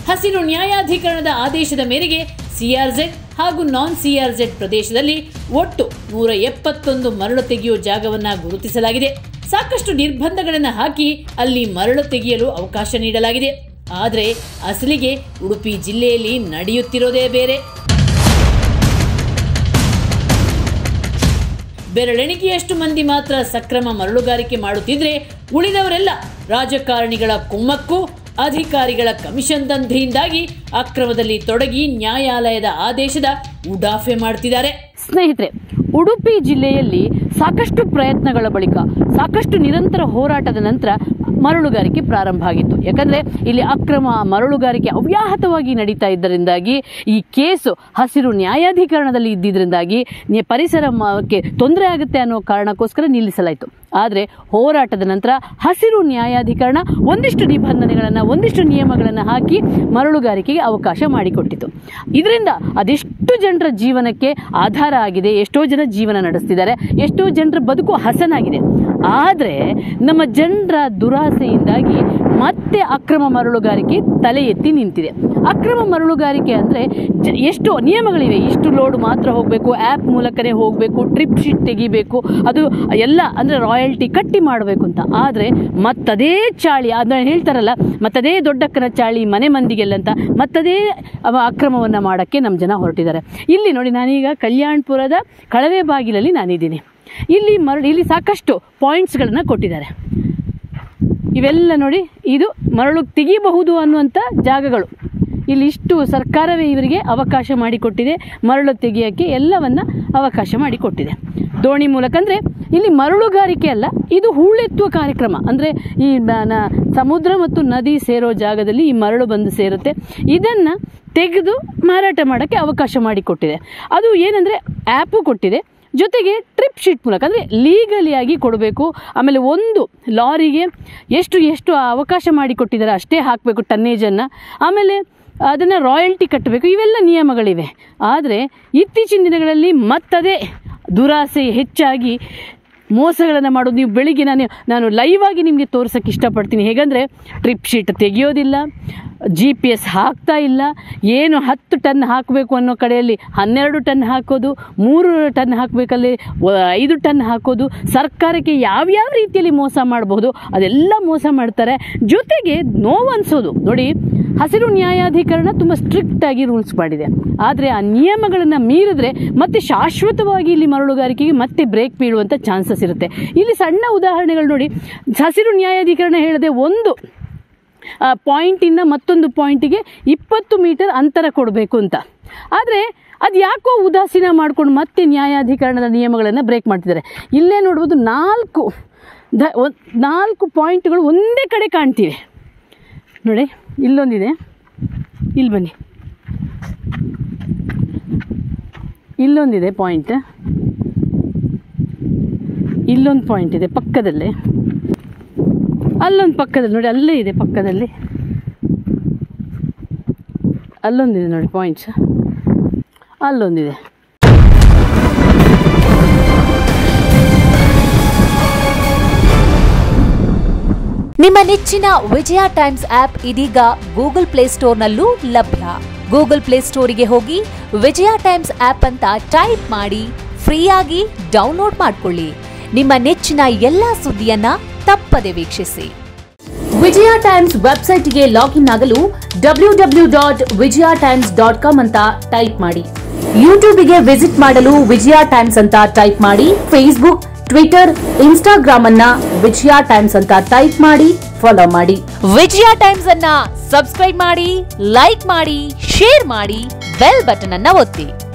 ಹಸಿರು ನ್ಯಾಯಾಧಿಕರಣದ ಆದೇಶದ ಮೇರೆಗೆ ಸಿಆರ್ಜೆಡ್ ಹಾಗೂ ನಾನ್ ಸಿಆರ್ಜೆಡ್ ಪ್ರದೇಶದಲ್ಲಿ ಒಟ್ಟು ನೂರ ಎಪ್ಪತ್ತೊಂದು ಮರಳು ತೆಗೆಯುವ ಜಾಗವನ್ನ ಗುರುತಿಸಲಾಗಿದೆ ಸಾಕಷ್ಟು ನಿರ್ಬಂಧಗಳನ್ನು ಹಾಕಿ ಅಲ್ಲಿ ಮರಳು ತೆಗೆಯಲು ಅವಕಾಶ ನೀಡಲಾಗಿದೆ ಆದರೆ ಅಸಲಿಗೆ ಉಡುಪಿ ಜಿಲ್ಲೆಯಲ್ಲಿ ನಡೆಯುತ್ತಿರೋದೇ ಬೇರೆ ಬೆರಳೆಣಿಕೆಯಷ್ಟು ಮಂದಿ ಮಾತ್ರ ಸಕ್ರಮ ಮರಳುಗಾರಿಕೆ ಮಾಡುತ್ತಿದ್ರೆ ಉಳಿದವರೆಲ್ಲ ರಾಜಕಾರಣಿಗಳ ಕುಮ್ಮಕ್ಕು ಅಧಿಕಾರಿಗಳ ಕಮಿಷನ್ ದಂಧೆಯಿಂದಾಗಿ ಅಕ್ರಮದಲ್ಲಿ ತೊಡಗಿ ನ್ಯಾಯಾಲಯದ ಆದೇಶದ ಉಡಾಫೆ ಮಾಡ್ತಿದ್ದಾರೆ ಸ್ನೇಹಿತರೆ ಉಡುಪಿ ಜಿಲ್ಲೆಯಲ್ಲಿ ಸಾಕಷ್ಟು ಪ್ರಯತ್ನಗಳ ಬಳಿಕ ಸಾಕಷ್ಟು ನಿರಂತರ ಹೋರಾಟದ ನಂತರ ಮರಳುಗಾರಿಕೆ ಪ್ರಾರಂಭ ಆಗಿತ್ತು ಯಾಕಂದರೆ ಇಲ್ಲಿ ಅಕ್ರಮ ಮರಳುಗಾರಿಕೆ ಅವ್ಯಾಹತವಾಗಿ ನಡೀತಾ ಇದ್ದರಿಂದಾಗಿ ಈ ಕೇಸು ಹಸಿರು ನ್ಯಾಯಾಧಿಕರಣದಲ್ಲಿ ಇದ್ದಿದ್ದರಿಂದಾಗಿ ನಿ- ಪರಿಸರ ಮಕ್ಕೆ ತೊಂದರೆ ಆಗುತ್ತೆ ಅನ್ನೋ ಕಾರಣಕ್ಕೋಸ್ಕರ ನಿಲ್ಲಿಸಲಾಯಿತು ಆದರೆ ಹೋರಾಟದ ನಂತರ ಹಸಿರು ನ್ಯಾಯಾಧಿಕರಣ ಒಂದಿಷ್ಟು ನಿಬಂಧನೆಗಳನ್ನು ಒಂದಿಷ್ಟು ನಿಯಮಗಳನ್ನು ಹಾಕಿ ಮರಳುಗಾರಿಕೆಗೆ ಅವಕಾಶ ಮಾಡಿಕೊಟ್ಟಿತು ಇದರಿಂದ ಅದೆಷ್ಟು ಜನರ ಜೀವನಕ್ಕೆ ಆಧಾರ ಆಗಿದೆ ಎಷ್ಟೋ ಜನ ಜೀವನ ನಡೆಸ್ತಿದ್ದಾರೆ ಎಷ್ಟೋ ಜನರ ಬದುಕು ಹಸನಾಗಿದೆ ಆದರೆ ನಮ್ಮ ಜನರ ದುರಾಸೆಯಿಂದಾಗಿ ಮತ್ತೆ ಅಕ್ರಮ ಮರಳುಗಾರಿಕೆ ತಲೆ ಎತ್ತಿ ನಿಂತಿದೆ ಅಕ್ರಮ ಮರಳುಗಾರಿಕೆ ಅಂದರೆ ಜ ಎಷ್ಟು ನಿಯಮಗಳಿವೆ ಇಷ್ಟು ಲೋಡ್ ಮಾತ್ರ ಹೋಗಬೇಕು ಆ್ಯಪ್ ಮೂಲಕನೇ ಹೋಗಬೇಕು ಟ್ರಿಪ್ ಶೀಟ್ ತೆಗಿಬೇಕು ಅದು ಎಲ್ಲ ಅಂದರೆ ರಾಯಲ್ಟಿ ಕಟ್ಟಿ ಮಾಡಬೇಕು ಅಂತ ಆದರೆ ಮತ್ತದೇ ಚಾಳಿ ಅದನ್ನ ಹೇಳ್ತಾರಲ್ಲ ಮತ್ತದೇ ದೊಡ್ಡಕ್ಕನ ಚಾಳಿ ಮನೆ ಮಂದಿಗೆಲ್ಲ ಅಂತ ಮತ್ತದೇ ಅವ ಅಕ್ರಮವನ್ನು ಮಾಡೋಕ್ಕೆ ನಮ್ಮ ಜನ ಹೊರಟಿದ್ದಾರೆ ಇಲ್ಲಿ ನೋಡಿ ನಾನೀಗ ಕಲ್ಯಾಣಪುರದ ಕಳವೆ ಬಾಗಿಲಲ್ಲಿ ನಾನಿದ್ದೀನಿ ಇಲ್ಲಿ ಮರಳು ಇಲ್ಲಿ ಸಾಕಷ್ಟು ಪಾಯಿಂಟ್ಸ್ಗಳನ್ನು ಕೊಟ್ಟಿದ್ದಾರೆ ಇವೆಲ್ಲ ನೋಡಿ ಇದು ಮರಳು ತೆಗಿಬಹುದು ಅನ್ನುವಂಥ ಜಾಗಗಳು ಇಲ್ಲಿ ಇಷ್ಟು ಸರ್ಕಾರವೇ ಇವರಿಗೆ ಅವಕಾಶ ಮಾಡಿಕೊಟ್ಟಿದೆ ಮರಳು ತೆಗೆಯೋಕ್ಕೆ ಎಲ್ಲವನ್ನ ಅವಕಾಶ ಮಾಡಿಕೊಟ್ಟಿದೆ ದೋಣಿ ಮೂಲಕ ಅಂದರೆ ಇಲ್ಲಿ ಮರಳುಗಾರಿಕೆ ಅಲ್ಲ ಇದು ಹೂಳೆತ್ತುವ ಕಾರ್ಯಕ್ರಮ ಅಂದರೆ ಈ ನ- ನ- ಸಮುದ್ರ ಮತ್ತು ನದಿ ಸೇರೋ ಜಾಗದಲ್ಲಿ ಈ ಮರಳು ಬಂದು ಸೇರುತ್ತೆ ಇದನ್ನು ತೆಗೆದು ಮಾರಾಟ ಮಾಡೋಕ್ಕೆ ಅವಕಾಶ ಮಾಡಿಕೊಟ್ಟಿದೆ ಅದು ಏನಂದರೆ ಆ್ಯಪು ಕೊಟ್ಟಿದೆ ಜೊತೆಗೆ ಟ್ರಿಪ್ ಶೀಟ್ ಮೂಲಕ ಅಂದರೆ ಲೀಗಲಿಯಾಗಿ ಕೊಡಬೇಕು ಆಮೇಲೆ ಒಂದು ಲಾರಿಗೆ ಎಷ್ಟು ಎಷ್ಟು ಅವಕಾಶ ಮಾಡಿಕೊಟ್ಟಿದ್ದಾರೆ ಅಷ್ಟೇ ಹಾಕಬೇಕು ಟನ್ನೇಜನ್ನು ಆಮೇಲೆ ಅದನ್ನು ರಾಯಲ್ಟಿ ಕಟ್ಟಬೇಕು ಇವೆಲ್ಲ ನಿಯಮಗಳಿವೆ ಆದರೆ ಇತ್ತೀಚಿನ ದಿನಗಳಲ್ಲಿ ಮತ್ತದೇ ದುರಾಸೆ ಹೆಚ್ಚಾಗಿ ಮೋಸಗಳನ್ನು ಮಾಡೋದು ನೀವು ಬೆಳಿಗ್ಗೆ ನಾನು ನಾನು ಲೈವ್ ಆಗಿ ನಿಮಗೆ ತೋರ್ಸೋಕ್ಕೆ ಇಷ್ಟಪಡ್ತೀನಿ ಹೇಗಂದರೆ ಟ್ರಿಪ್ ಶೀಟ್ ತೆಗೆಯೋದಿಲ್ಲ ಜಿ ಪಿ ಎಸ್ ಹಾಕ್ತಾ ಇಲ್ಲ ಏನು ಹತ್ತು ಟನ್ ಹಾಕಬೇಕು ಅನ್ನೋ ಕಡೆಯಲ್ಲಿ ಹನ್ನೆರಡು ಟನ್ ಹಾಕೋದು ಮೂರು ಟನ್ ಹಾಕಬೇಕಲ್ಲಿ ಐದು ಟನ್ ಹಾಕೋದು ಸರ್ಕಾರಕ್ಕೆ ಯಾವ್ಯಾವ ರೀತಿಯಲ್ಲಿ ಮೋಸ ಮಾಡಬಹುದು ಅದೆಲ್ಲ ಮೋಸ ಮಾಡ್ತಾರೆ ಜೊತೆಗೆ ನೋವು ಅನ್ಸೋದು ನೋಡಿ ಹಸಿರು ನ್ಯಾಯಾಧಿಕರಣ ತುಂಬ ಸ್ಟ್ರಿಕ್ಟ್ ಆಗಿ ರೂಲ್ಸ್ ಮಾಡಿದೆ ಆದರೆ ಆ ನಿಯಮಗಳನ್ನು ಮೀರಿದ್ರೆ ಮತ್ತೆ ಶಾಶ್ವತವಾಗಿ ಇಲ್ಲಿ ಮರಳುಗಾರಿಕೆಗೆ ಮತ್ತೆ ಬ್ರೇಕ್ ಬೀಳುವಂಥ ಚಾನ್ಸಸ್ ಇರುತ್ತೆ ಇಲ್ಲಿ ಸಣ್ಣ ಉದಾಹರಣೆಗಳು ನೋಡಿ ಹಸಿರು ನ್ಯಾಯಾಧಿಕರಣ ಹೇಳದೆ ಒಂದು ಪಾಯಿಂಟಿಂದ ಮತ್ತೊಂದು ಪಾಯಿಂಟಿಗೆ ಇಪ್ಪತ್ತು ಮೀಟರ್ ಅಂತರ ಕೊಡಬೇಕು ಅಂತ ಆದರೆ ಅದು ಯಾಕೋ ಉದಾಸೀನ ಮಾಡ್ಕೊಂಡು ಮತ್ತೆ ನ್ಯಾಯಾಧಿಕರಣದ ನಿಯಮಗಳನ್ನು ಬ್ರೇಕ್ ಮಾಡ್ತಿದ್ದಾರೆ ಇಲ್ಲೇ ನೋಡ್ಬೋದು ನಾಲ್ಕು ದ ಒಂದ್- ನಾಲ್ಕು ಪಾಯಿಂಟ್ಗಳು ಒಂದೇ ಕಡೆ ಕಾಣ್ತಿವೆ ನೋಡಿ ಇಲ್ಲೊಂದಿದೆ ಇಲ್ಲಿ ಬನ್ನಿ ಇಲ್ಲೊಂದಿದೆ ಪಾಯಿಂಟ್ ಇಲ್ಲೊಂದು ಪಾಯಿಂಟ್ ಇದೆ ಪಕ್ಕದಲ್ಲೇ ಅಲ್ಲೊಂದು ಪಕ್ಕದಲ್ಲಿ ನೋಡಿ ಅಲ್ಲೇ ಇದೆ ಪಕ್ಕದಲ್ಲಿ ಅಲ್ಲೊಂದಿದೆ ನೋಡಿ ಪಾಯಿಂಟ್ಸ್ ಅಲ್ಲೊಂದಿದೆ ನಿಮ್ಮ ನೆಚ್ಚಿನ ವಿಜಯ ಟೈಮ್ಸ್ ಆಪ್ ಇದೀಗ ಗೂಗಲ್ ಪ್ಲೇಸ್ಟೋರ್ನಲ್ಲೂ ಲಭ್ಯ ಗೂಗಲ್ ಪ್ಲೇಸ್ಟೋರಿಗೆ ಹೋಗಿ ವಿಜಯ ಟೈಮ್ಸ್ ಆಪ್ ಅಂತ ಟೈಪ್ ಮಾಡಿ ಫ್ರೀಯಾಗಿ ಡೌನ್ಲೋಡ್ ಮಾಡಿಕೊಳ್ಳಿ ನಿಮ್ಮ ನೆಚ್ಚಿನ ಎಲ್ಲಾ ಸುದ್ದಿಯನ್ನ ತಪ್ಪದೆ ವೀಕ್ಷಿಸಿ ವಿಜಯ ಟೈಮ್ಸ್ ವೆಬ್ಸೈಟ್ಗೆ ಲಾಗಿನ್ ಆಗಲು W W dot Vijaya Times dot com ಅಂತ ಟೈಪ್ ಮಾಡಿ ಯೂಟ್ಯೂಬ್ಗೆ ವಿಸಿಟ್ ಮಾಡಲು ವಿಜಯ ಟೈಮ್ಸ್ ಅಂತ ಟೈಪ್ ಮಾಡಿ ಫೇಸ್ಬುಕ್ ಟ್ವಿಟರ್ ಇನ್ಸ್ಟಾಗ್ರಾಮ್ ಅನ್ನ ವಿಜಯ ಟೈಮ್ಸ್ ಅಂತ ಟೈಪ್ ಮಾಡಿ ಫಾಲೋ ಮಾಡಿ ವಿಜಯ ಟೈಮ್ಸ್ ಅನ್ನ ಸಬ್ಸ್ಕ್ರೈಬ್ ಮಾಡಿ ಲೈಕ್ ಮಾಡಿ ಶೇರ್ ಮಾಡಿ ಬೆಲ್ ಬಟನ್ ಅನ್ನ ಒತ್ತಿ